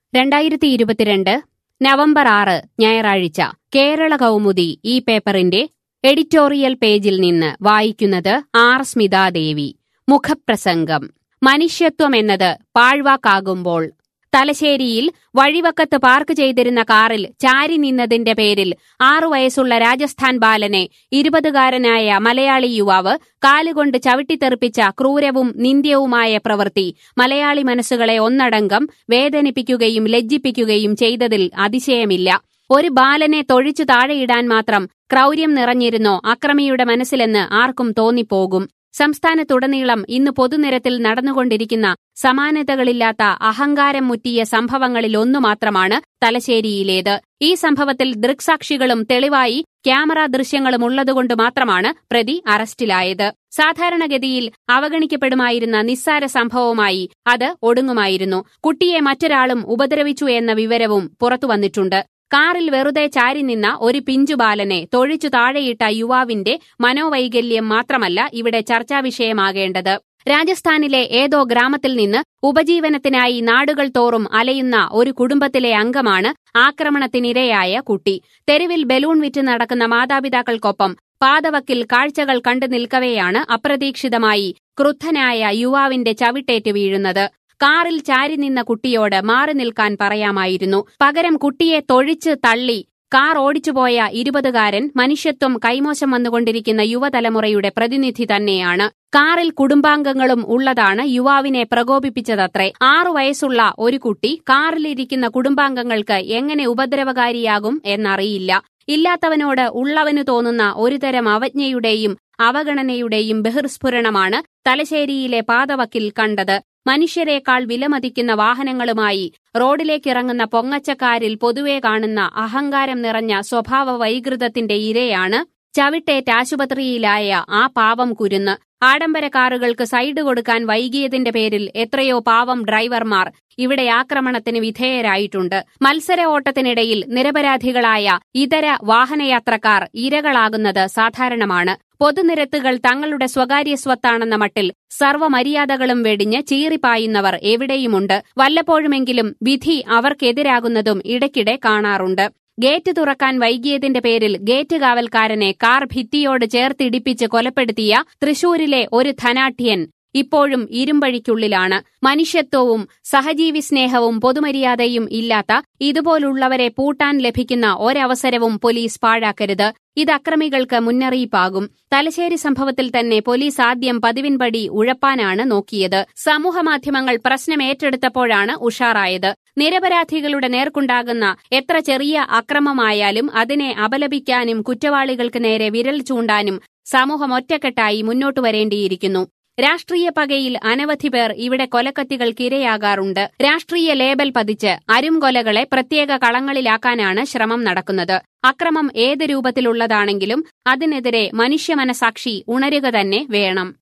രണ്ടായിരത്തി ഇരുപത്തിരണ്ട് നവംബർ ആറ് ഞായറാഴ്ച കേരള കൗമുദി ഈ പേപ്പറിന്റെ എഡിറ്റോറിയൽ പേജിൽ നിന്ന് വായിക്കുന്നത് ആർ സ്മിതാദേവി മുഖപ്രസംഗം മനുഷ്യത്വം എന്നത് പാഴ്വാക്കാകുമ്പോൾ തലശ്ശേരിയിൽ വഴിവക്കത്ത് പാർക്ക് ചെയ്തിരുന്ന കാറിൽ ചാരി നിന്നതിന്റെ പേരിൽ ആറു വയസ്സുള്ള രാജസ്ഥാൻ ബാലനെ ഇരുപതുകാരനായ മലയാളി യുവാവ് കാലുകൊണ്ട് ചവിട്ടിത്തെറിപ്പിച്ച ക്രൂരവും നിന്ദ്യവുമായ പ്രവൃത്തി മലയാളി മനസ്സുകളെ ഒന്നടങ്കം വേദനിപ്പിക്കുകയും ലജ്ജിപ്പിക്കുകയും ചെയ്തതിൽ അതിശയമില്ല ഒരു ബാലനെ തൊഴിച്ചു താഴെയിടാൻ മാത്രം ക്രൗര്യം നിറഞ്ഞിരുന്നോ അക്രമിയുടെ മനസ്സിലെന്ന് ആർക്കും തോന്നിപ്പോകും സംസ്ഥാനത്തുടനീളം ഇന്ന് പൊതുനിരത്തിൽ നടന്നുകൊണ്ടിരിക്കുന്ന സമാനതകളില്ലാത്ത അഹങ്കാരം മുറ്റിയ സംഭവങ്ങളിൽ ഒന്നു മാത്രമാണ് തലശ്ശേരിയിലേത് ഈ സംഭവത്തിൽ ദൃക്സാക്ഷികളും തെളിവായി ക്യാമറ ദൃശ്യങ്ങളും ഉള്ളതുകൊണ്ട് മാത്രമാണ് പ്രതി അറസ്റ്റിലായത് സാധാരണഗതിയിൽ അവഗണിക്കപ്പെടുമായിരുന്ന നിസ്സാര സംഭവമായി അത് ഒടുങ്ങുമായിരുന്നു കുട്ടിയെ മറ്റൊരാളും ഉപദ്രവിച്ചു എന്ന വിവരവും പുറത്തുവന്നിട്ടുണ്ട് കാറിൽ വെറുതെ ചാരി നിന്ന ഒരു പിഞ്ചുബാലനെ തൊഴിച്ചു താഴെയിട്ട യുവാവിന്റെ മനോവൈകല്യം മാത്രമല്ല ഇവിടെ ചർച്ചാ വിഷയമാകേണ്ടത് രാജസ്ഥാനിലെ ഏതോ ഗ്രാമത്തിൽ നിന്ന് ഉപജീവനത്തിനായി നാടുകൾ തോറും അലയുന്ന ഒരു കുടുംബത്തിലെ അംഗമാണ് ആക്രമണത്തിനിരയായ കുട്ടി തെരുവിൽ ബലൂൺ വിറ്റ് നടക്കുന്ന മാതാപിതാക്കൾക്കൊപ്പം പാതവക്കിൽ കാഴ്ചകൾ കണ്ടു നിൽക്കവെയാണ് അപ്രതീക്ഷിതമായി ക്രുദ്ധനായ യുവാവിന്റെ ചവിട്ടേറ്റ് വീഴുന്നത് കാറിൽ ചാരി നിന്ന കുട്ടിയോട് മാറി നിൽക്കാൻ പറയാമായിരുന്നു പകരം കുട്ടിയെ തൊഴിച്ച് തള്ളി കാർ ഓടിച്ചുപോയ ഇരുപതുകാരൻ മനുഷ്യത്വം കൈമോശം വന്നുകൊണ്ടിരിക്കുന്ന യുവതലമുറയുടെ പ്രതിനിധി തന്നെയാണ് കാറിൽ കുടുംബാംഗങ്ങളും ഉള്ളതാണ് യുവാവിനെ പ്രകോപിപ്പിച്ചതത്രേ ആറു വയസ്സുള്ള ഒരു കുട്ടി കാറിലിരിക്കുന്ന കുടുംബാംഗങ്ങൾക്ക് എങ്ങനെ ഉപദ്രവകാരിയാകും എന്നറിയില്ല ഇല്ലാത്തവനോട് ഉള്ളവനു തോന്നുന്ന ഒരുതരം അവജ്ഞയുടെയും അവഗണനയുടെയും ബഹിർസ്ഫുരണമാണ് തലശ്ശേരിയിലെ പാതവക്കിൽ കണ്ടത് മനുഷ്യരെക്കാൾ വിലമതിക്കുന്ന വാഹനങ്ങളുമായി റോഡിലേക്കിറങ്ങുന്ന പൊങ്ങച്ചക്കാരിൽ പൊതുവെ കാണുന്ന അഹങ്കാരം നിറഞ്ഞ സ്വഭാവ വൈകൃതത്തിന്റെ ഇരയാണ് ചവിട്ടേറ്റ് ആശുപത്രിയിലായ ആ പാവം കുരുന്ന് ആഡംബര കാറുകൾക്ക് സൈഡ് കൊടുക്കാൻ വൈകിയതിന്റെ പേരിൽ എത്രയോ പാവം ഡ്രൈവർമാർ ഇവിടെ ആക്രമണത്തിന് വിധേയരായിട്ടുണ്ട് മത്സര ഓട്ടത്തിനിടയിൽ നിരപരാധികളായ ഇതര വാഹനയാത്രക്കാർ ഇരകളാകുന്നത് സാധാരണമാണ് പൊതുനിരത്തുകൾ തങ്ങളുടെ സ്വകാര്യ സ്വത്താണെന്ന മട്ടിൽ സർവ്വമര്യാദകളും വെടിഞ്ഞ് ചീറിപ്പായുന്നവർ എവിടെയുമുണ്ട് വല്ലപ്പോഴുമെങ്കിലും വിധി അവർക്കെതിരാകുന്നതും ഇടയ്ക്കിടെ കാണാറുണ്ട് ഗേറ്റ് തുറക്കാൻ വൈകിയതിന്റെ പേരിൽ ഗേറ്റ് കാവൽക്കാരനെ കാർ ഭിത്തിയോട് ചേർത്തിടിപ്പിച്ച് കൊലപ്പെടുത്തിയ തൃശൂരിലെ ഒരു ധനാഠ്യൻ ഇപ്പോഴും ഇരുമ്പഴിക്കുള്ളിലാണ് മനുഷ്യത്വവും സഹജീവി സ്നേഹവും പൊതുമര്യാദയും ഇല്ലാത്ത ഇതുപോലുള്ളവരെ പൂട്ടാൻ ലഭിക്കുന്ന ഒരവസരവും പോലീസ് പാഴാക്കരുത് ഇത് അക്രമികൾക്ക് മുന്നറിയിപ്പാകും തലശ്ശേരി സംഭവത്തിൽ തന്നെ പോലീസ് ആദ്യം പതിവിൻപടി ഉഴപ്പാനാണ് നോക്കിയത് സമൂഹമാധ്യമങ്ങൾ പ്രശ്നം ഏറ്റെടുത്തപ്പോഴാണ് ഉഷാറായത് നിരപരാധികളുടെ നേർക്കുണ്ടാകുന്ന എത്ര ചെറിയ അക്രമമായാലും അതിനെ അപലപിക്കാനും കുറ്റവാളികൾക്ക് നേരെ വിരൽ ചൂണ്ടാനും സമൂഹം ഒറ്റക്കെട്ടായി മുന്നോട്ടു വരേണ്ടിയിരിക്കുന്നു രാഷ്ട്രീയ പകയിൽ അനവധി പേർ ഇവിടെ കൊലക്കത്തികൾക്കിരയാകാറുണ്ട് രാഷ്ട്രീയ ലേബൽ പതിച്ച് അരുംകൊലകളെ പ്രത്യേക കളങ്ങളിലാക്കാനാണ് ശ്രമം നടക്കുന്നത് അക്രമം ഏത് രൂപത്തിലുള്ളതാണെങ്കിലും അതിനെതിരെ മനുഷ്യമനസാക്ഷി ഉണരുക തന്നെ വേണം